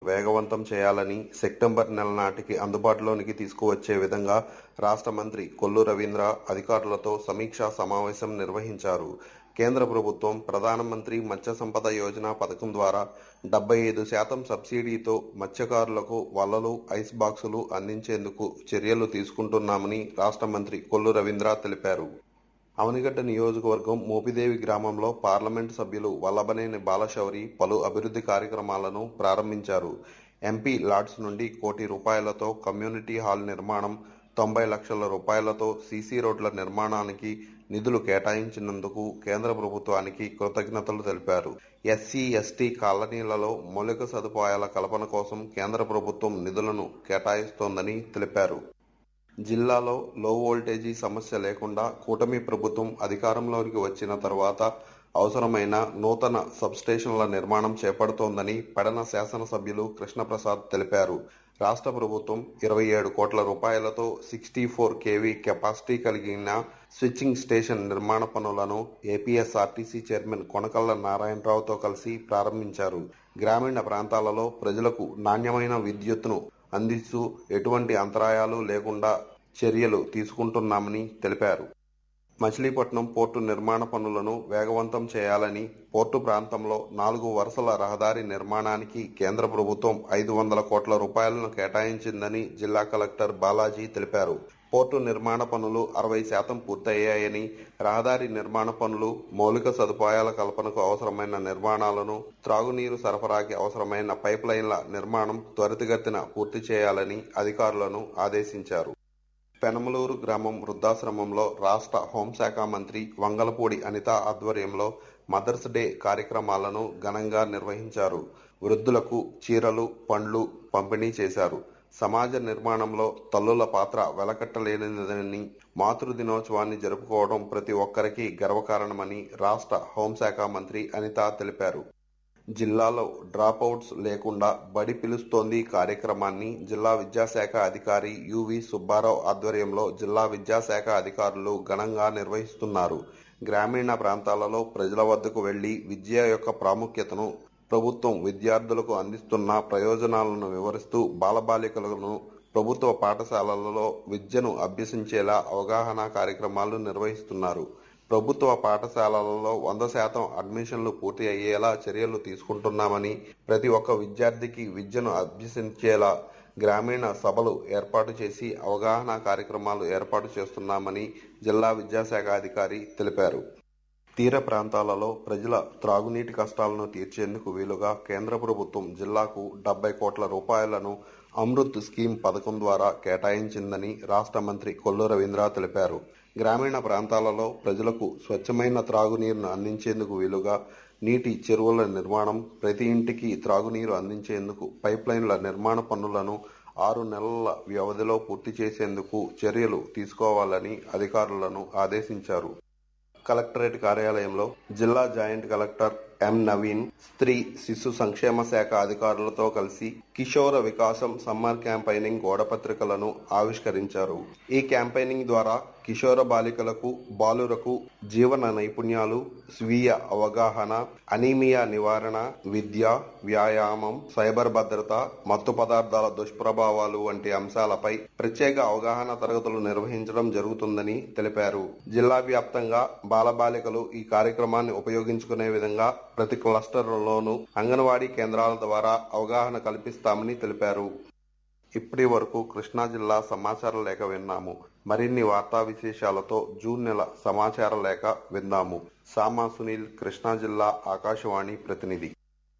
వేగవంతం చేయాలని సెప్టెంబర్ నెల నాటికి అందుబాటులోనికి తీసుకువచ్చే విధంగా రాష్ట్ర మంత్రి కొల్లు రవీంద్ర అధికారులతో సమీక్షా సమావేశం నిర్వహించారు కేంద్ర ప్రభుత్వం ప్రధానమంత్రి మత్స్య సంపద యోజన పథకం ద్వారా డెబ్బై ఐదు శాతం సబ్సిడీతో మత్స్యకారులకు వలలు ఐస్ బాక్సులు అందించేందుకు చర్యలు తీసుకుంటున్నామని రాష్ట్ర మంత్రి కొల్లు రవీంద్ర తెలిపారు అవనిగడ్డ నియోజకవర్గం మోపిదేవి గ్రామంలో పార్లమెంటు సభ్యులు వల్లభనేని బాలశౌరి పలు అభివృద్ధి కార్యక్రమాలను ప్రారంభించారు ఎంపీ లాడ్స్ నుండి కోటి రూపాయలతో కమ్యూనిటీ హాల్ నిర్మాణం తొంభై లక్షల రూపాయలతో సీసీ రోడ్ల నిర్మాణానికి నిధులు కేటాయించినందుకు కేంద్ర ప్రభుత్వానికి కృతజ్ఞతలు తెలిపారు ఎస్సీ ఎస్టీ కాలనీలలో మౌలిక సదుపాయాల కల్పన కోసం కేంద్ర ప్రభుత్వం నిధులను కేటాయిస్తోందని తెలిపారు జిల్లాలో లో వోల్టేజీ సమస్య లేకుండా కూటమి ప్రభుత్వం అధికారంలోకి వచ్చిన తర్వాత అవసరమైన నూతన సబ్స్టేషన్ల నిర్మాణం చేపడుతోందని పెడన శాసనసభ్యులు కృష్ణప్రసాద్ తెలిపారు రాష్ట్ర ప్రభుత్వం ఇరవై ఏడు కోట్ల రూపాయలతో సిక్స్టీ ఫోర్ కేవీ కెపాసిటీ కలిగిన స్విచ్చింగ్ స్టేషన్ నిర్మాణ పనులను ఏపీఎస్ఆర్టీసీ చైర్మన్ కొనకళ్ళ నారాయణరావుతో కలిసి ప్రారంభించారు గ్రామీణ ప్రాంతాలలో ప్రజలకు నాణ్యమైన విద్యుత్తును అందిస్తూ ఎటువంటి అంతరాయాలు లేకుండా చర్యలు తీసుకుంటున్నామని తెలిపారు మచిలీపట్నం పోర్టు నిర్మాణ పనులను వేగవంతం చేయాలని పోర్టు ప్రాంతంలో నాలుగు వరుసల రహదారి నిర్మాణానికి కేంద్ర ప్రభుత్వం ఐదు వందల కోట్ల రూపాయలను కేటాయించిందని జిల్లా కలెక్టర్ బాలాజీ తెలిపారు పోర్టు నిర్మాణ పనులు అరవై శాతం పూర్తయ్యాయని రహదారి నిర్మాణ పనులు మౌలిక సదుపాయాల కల్పనకు అవసరమైన నిర్మాణాలను త్రాగునీరు సరఫరాకి అవసరమైన పైప్ లైన్ల నిర్మాణం త్వరితగతిన పూర్తి చేయాలని అధికారులను ఆదేశించారు పెనమలూరు గ్రామం వృద్ధాశ్రమంలో రాష్ట్ర హోంశాఖ మంత్రి వంగలపూడి అనిత ఆధ్వర్యంలో మదర్స్ డే కార్యక్రమాలను ఘనంగా నిర్వహించారు వృద్ధులకు చీరలు పండ్లు పంపిణీ చేశారు సమాజ నిర్మాణంలో తల్లుల పాత్ర వెలకట్టలేనిదని మాతృ దినోత్సవాన్ని జరుపుకోవడం ప్రతి ఒక్కరికి గర్వకారణమని రాష్ట్ర హోంశాఖ మంత్రి అనిత తెలిపారు జిల్లాలో డ్రాపౌట్స్ లేకుండా బడి పిలుస్తోంది కార్యక్రమాన్ని జిల్లా విద్యాశాఖ అధికారి యువి సుబ్బారావు ఆధ్వర్యంలో జిల్లా విద్యాశాఖ అధికారులు ఘనంగా నిర్వహిస్తున్నారు గ్రామీణ ప్రాంతాలలో ప్రజల వద్దకు వెళ్లి విద్య యొక్క ప్రాముఖ్యతను ప్రభుత్వం విద్యార్థులకు అందిస్తున్న ప్రయోజనాలను వివరిస్తూ బాలబాలికలను ప్రభుత్వ పాఠశాలలలో విద్యను అభ్యసించేలా అవగాహన కార్యక్రమాలు నిర్వహిస్తున్నారు ప్రభుత్వ పాఠశాలలలో వంద శాతం అడ్మిషన్లు పూర్తి అయ్యేలా చర్యలు తీసుకుంటున్నామని ప్రతి ఒక్క విద్యార్థికి విద్యను అభ్యసించేలా గ్రామీణ సభలు ఏర్పాటు చేసి అవగాహన కార్యక్రమాలు ఏర్పాటు చేస్తున్నామని జిల్లా విద్యాశాఖ అధికారి తెలిపారు తీర ప్రాంతాలలో ప్రజల త్రాగునీటి కష్టాలను తీర్చేందుకు వీలుగా కేంద్ర ప్రభుత్వం జిల్లాకు డెబ్బై కోట్ల రూపాయలను అమృత్ స్కీమ్ పథకం ద్వారా కేటాయించిందని రాష్ట్ర మంత్రి కొల్లు రవీంద్ర తెలిపారు గ్రామీణ ప్రాంతాలలో ప్రజలకు స్వచ్ఛమైన త్రాగునీరును అందించేందుకు వీలుగా నీటి చెరువుల నిర్మాణం ప్రతి ఇంటికి త్రాగునీరు అందించేందుకు పైప్ లైన్ల నిర్మాణ పనులను ఆరు నెలల వ్యవధిలో పూర్తి చేసేందుకు చర్యలు తీసుకోవాలని అధికారులను ఆదేశించారు కలెక్టరేట్ కార్యాలయంలో జిల్లా జాయింట్ కలెక్టర్ ఎం నవీన్ స్త్రీ శిశు సంక్షేమ శాఖ అధికారులతో కలిసి కిషోర వికాసం సమ్మర్ క్యాంపైనింగ్ గోడపత్రికలను ఆవిష్కరించారు ఈ క్యాంపైనింగ్ ద్వారా కిషోర బాలికలకు బాలురకు జీవన నైపుణ్యాలు స్వీయ అవగాహన అనీమియా నివారణ విద్య వ్యాయామం సైబర్ భద్రత మత్తు పదార్థాల దుష్ప్రభావాలు వంటి అంశాలపై ప్రత్యేక అవగాహన తరగతులు నిర్వహించడం జరుగుతుందని తెలిపారు జిల్లా వ్యాప్తంగా బాలబాలికలు ఈ కార్యక్రమాన్ని ఉపయోగించుకునే విధంగా ప్రతి క్లస్టర్లలోనూ అంగన్వాడీ కేంద్రాల ద్వారా అవగాహన కల్పిస్తామని తెలిపారు ఇప్పటి వరకు కృష్ణా జిల్లా సమాచార లేఖ విన్నాము మరిన్ని వార్తా విశేషాలతో జూన్ నెల సమాచార లేఖ విందాము సామా సునీల్ కృష్ణా జిల్లా ఆకాశవాణి ప్రతినిధి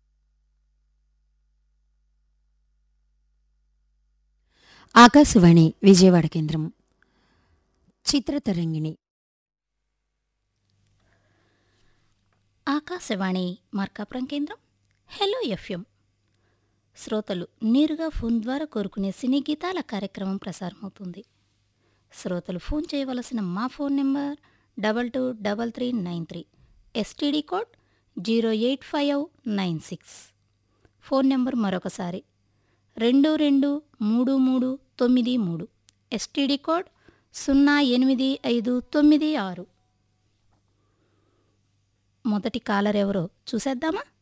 ఆకాశవాణి విజయవాడ కేంద్రం చిత్రతరంగిణి ఆకాశవాణి మార్కాపురం కేంద్రం హలో ఎఫ్ఎం శ్రోతలు నేరుగా ఫోన్ ద్వారా కోరుకునే సినీ గీతాల కార్యక్రమం ప్రసారమవుతుంది శ్రోతలు ఫోన్ చేయవలసిన మా phone number double two double three nine three STD code zero eight five nine six phone number మరొకసారి రెండు రెండు మూడు మూడు తొమ్మిది మూడు ఎస్టీడీ కోడ్ సున్నా ఎనిమిది ఐదు తొమ్మిది ఆరు మొదటి కాలర్ ఎవరో చూసేద్దామా